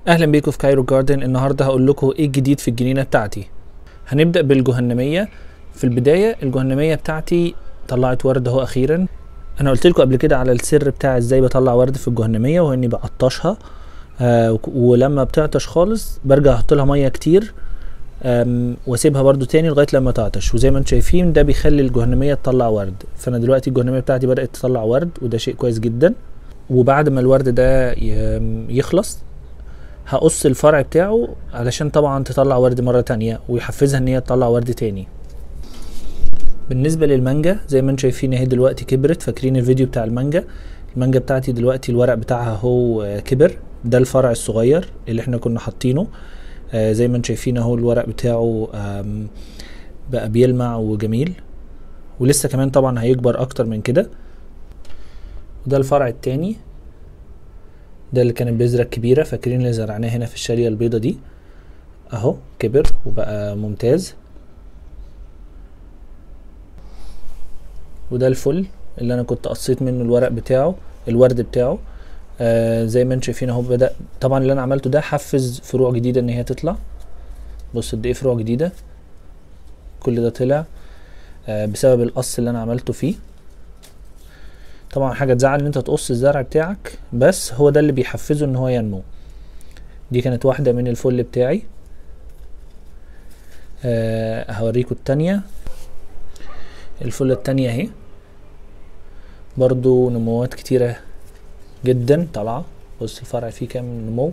اهلا بيكم في كايرو جاردن النهارده هقول لكم ايه الجديد في الجنينه بتاعتي هنبدا بالجهنميه في البدايه الجهنميه بتاعتي طلعت ورد اهو اخيرا انا قلت لكم قبل كده على السر بتاع ازاي بطلع ورد في الجهنميه وهو اني بقطشها آه ولما بتعطش خالص برجع احط لها ميه كتير آم، واسيبها برضو تاني لغايه لما تعطش وزي ما انتم شايفين ده بيخلي الجهنميه تطلع ورد فانا دلوقتي الجهنميه بتاعتي بدات تطلع ورد وده شيء كويس جدا وبعد ما الورد ده ي- يخلص هقص الفرع بتاعه علشان طبعا تطلع ورد مرة تانية ويحفزها ان هي تطلع ورد تاني بالنسبة للمانجا زي ما انتم شايفين اهي دلوقتي كبرت فاكرين الفيديو بتاع المانجا المانجا بتاعتي دلوقتي الورق بتاعها هو آه، كبر ده الفرع الصغير اللي احنا كنا حاطينه آه، زي ما انتم شايفين اهو الورق بتاعه آم، بقى بيلمع وجميل ولسه كمان طبعا هيكبر اكتر من كده وده الفرع التاني ده اللي كان البذرة الكبيرة فاكرين اللي زرعناه هنا في الشالية البيضة دي اهو كبر وبقى ممتاز وده الفل اللي انا كنت قصيت منه الورق بتاعه الورد بتاعه آه زي ما انتم شايفين اهو بدأ طبعا اللي انا عملته ده حفز فروع جديدة ان هي تطلع بص قد ايه فروع جديدة كل ده طلع آه بسبب القص اللي انا عملته فيه طبعا حاجه تزعل ان انت تقص الزرع بتاعك بس هو ده اللي بيحفزه ان هو ينمو دي كانت واحده من الفل بتاعي أه هوريكم التانية الفلة التانية اهي برضو نموات كتيرة جدا طالعة بص الفرع فيه كام نمو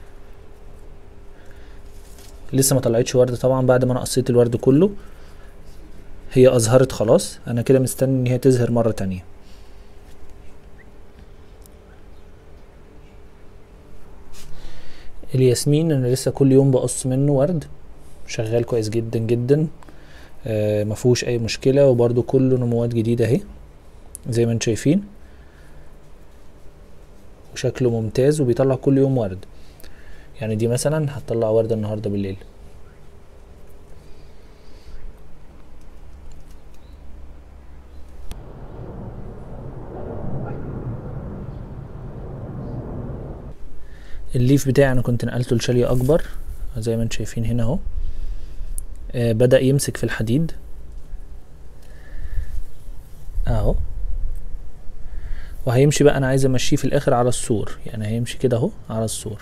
لسه ما طلعتش ورد طبعا بعد ما انا قصيت الورد كله هي اظهرت خلاص انا كده مستني ان هي تظهر مرة تانية الياسمين انا لسه كل يوم بقص منه ورد شغال كويس جدا جدا آه مفهوش اي مشكله وبرده كله نموات جديده اهي زي ما انتم شايفين وشكله ممتاز وبيطلع كل يوم ورد يعني دي مثلا هتطلع ورده النهارده بالليل الليف بتاعي انا كنت نقلته لشالية اكبر زي ما انتم شايفين هنا اهو آه بدأ يمسك في الحديد اهو وهيمشي بقى انا عايز امشيه في الاخر على السور يعني هيمشي كده اهو على السور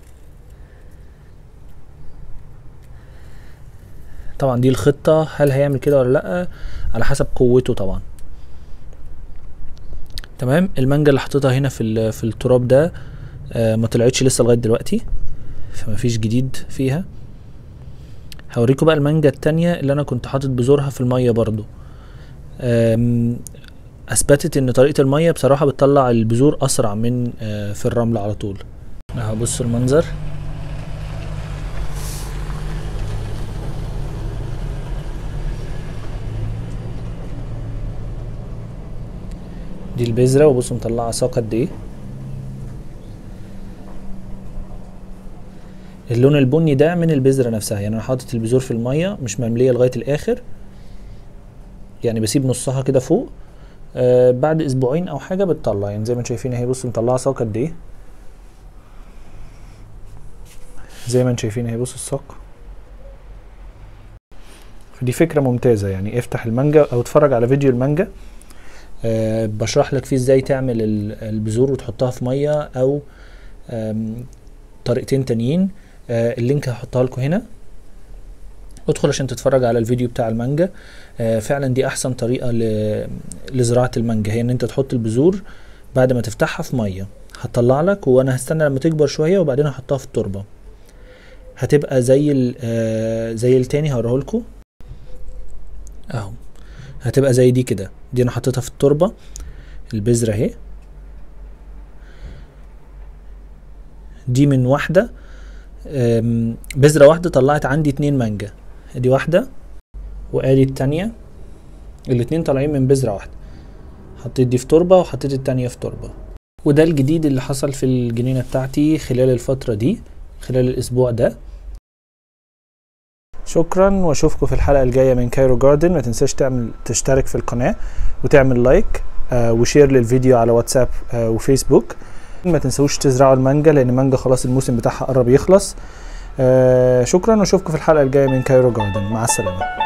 طبعا دي الخطة هل هيعمل كده ولا لأ على حسب قوته طبعا تمام المانجا اللي حطيتها هنا في ال- في التراب ده آه، ما طلعتش لسه لغايه دلوقتي فما فيش جديد فيها هوريكم بقى المانجا التانية اللي انا كنت حاطط بذورها في المية برضو آم، اثبتت ان طريقة المية بصراحة بتطلع البذور اسرع من آه، في الرمل على طول اهو بصوا المنظر دي البذرة وبصوا مطلعة ساق قد ايه اللون البني ده من البذرة نفسها يعني انا حاطط البذور في المية مش مملية لغاية الاخر يعني بسيب نصها كده فوق آه بعد اسبوعين او حاجة بتطلع يعني زي ما انتم شايفين اهي بصوا مطلعة ساق قد ايه زي ما انتم شايفين اهي بصوا الساق دي فكرة ممتازة يعني افتح المانجا او اتفرج على فيديو المانجا آه بشرح لك فيه ازاي تعمل ال- البذور وتحطها في مية او آم، طريقتين تانيين آه اللينك هحطها لكم هنا ادخل عشان تتفرج على الفيديو بتاع المانجا آه فعلا دي احسن طريقة ل- لزراعة المانجا هي ان انت تحط البذور بعد ما تفتحها في مية هتطلع لك وانا هستنى لما تكبر شوية وبعدين هحطها في التربة هتبقى زي ال- آه زي التاني هوريه لكم اهو هتبقى زي دي كده دي انا حطيتها في التربة البذرة اهي دي من واحدة أم، بذرة واحدة طلعت عندي اتنين مانجا ادي واحدة وادي التانية الاتنين طالعين من بذرة واحدة حطيت دي في تربة وحطيت التانية في تربة وده الجديد اللي حصل في الجنينة بتاعتي خلال الفترة دي خلال الاسبوع ده شكرا واشوفكم في الحلقة الجاية من كايرو جاردن ما تنساش تعمل تشترك في القناة وتعمل لايك آه وشير للفيديو على واتساب آه وفيسبوك ما تنسوش تزرعوا المانجا لان المانجا خلاص الموسم بتاعها قرب يخلص آه شكرا واشوفكم في الحلقه الجايه من كايرو جاردن مع السلامه